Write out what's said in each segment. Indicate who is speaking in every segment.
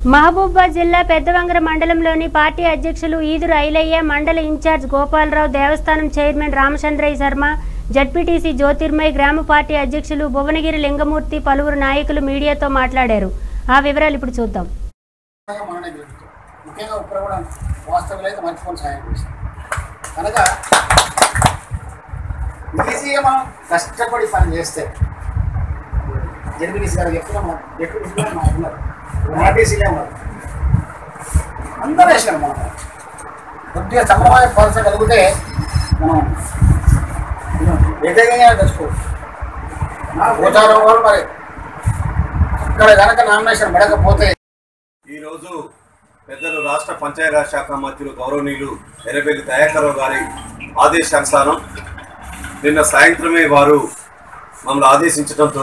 Speaker 1: మహబూబాబాద్ జిల్లా పెద్దవంగర మండలంలోని పార్టీ అధ్యక్షులు ఈదురు ఐలయ్య మండల ఇన్ఛార్జ్ గోపాలరావు దేవస్థానం చైర్మన్ రామచంద్రయ్య శర్మ జడ్పీటీసీ జ్యోతిర్మయ్ గ్రామ పార్టీ అధ్యక్షులు భువనగిరి లింగమూర్తి పలువురు నాయకులు మీడియాతో మాట్లాడారు ఆ వివరాలు ఇప్పుడు చూద్దాం
Speaker 2: మననే గెలుస్తాం ముఖ్యంగా ఇప్పుడు కూడా వాస్తవులు అయితే మర్చిపోని సాయం చేస్తాం కనుక ఈజీగా మనం కష్టపడి పని చేస్తే జడ్పీటీసీ గారు చెప్తున్నా మన జడ్పీటీసీ గారు మా ఉన్నారు ఆర్టీసీలే ఉన్నారు అందరూ వేసినారు మనం కొద్దిగా సమన్వయ పరచగలిగితే మనం ఏదైనా తెచ్చుకోవచ్చు గోచారం వాళ్ళు మరి ఇక్కడ కనుక నామినేషన్ పడకపోతే
Speaker 3: ఈరోజు పెద్దలు రాష్ట్ర పంచాయతీరాజ్ శాఖ మంత్రులు గౌరవనీయులు ఎర్రబెల్లి దయాకర్రావు గారి ఆదేశానుసారం నిన్న సాయంత్రమే వారు మమ్మల్ని ఆదేశించడంతో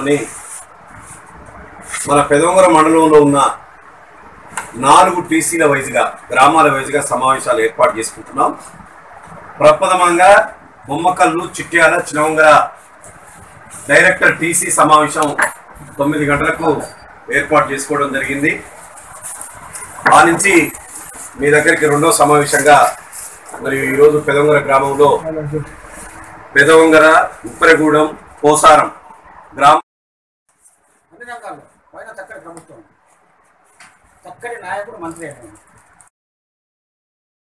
Speaker 3: మన పెదవంగర మండలంలో ఉన్న నాలుగు టీసీల వైజ్గా గ్రామాల వైజ్గా సమావేశాలు ఏర్పాటు చేసుకుంటున్నాం ప్రప్రథమంగా బొమ్మకల్లు చిట్యాల చినవంగర డైరెక్టర్ టీసీ సమావేశం తొమ్మిది గంటలకు ఏర్పాటు చేసుకోవడం జరిగింది ఆ నుంచి మీ దగ్గరికి రెండో సమావేశంగా మరి ఈరోజు పెదవంగర గ్రామంలో పెదవంగర ఉప్పరగూడెం పోసారం గ్రామ
Speaker 2: అన్ని రంగాల్లో పైన చక్కటి ప్రభుత్వం చక్కటి నాయకుడు మంత్రి అయిపోయింది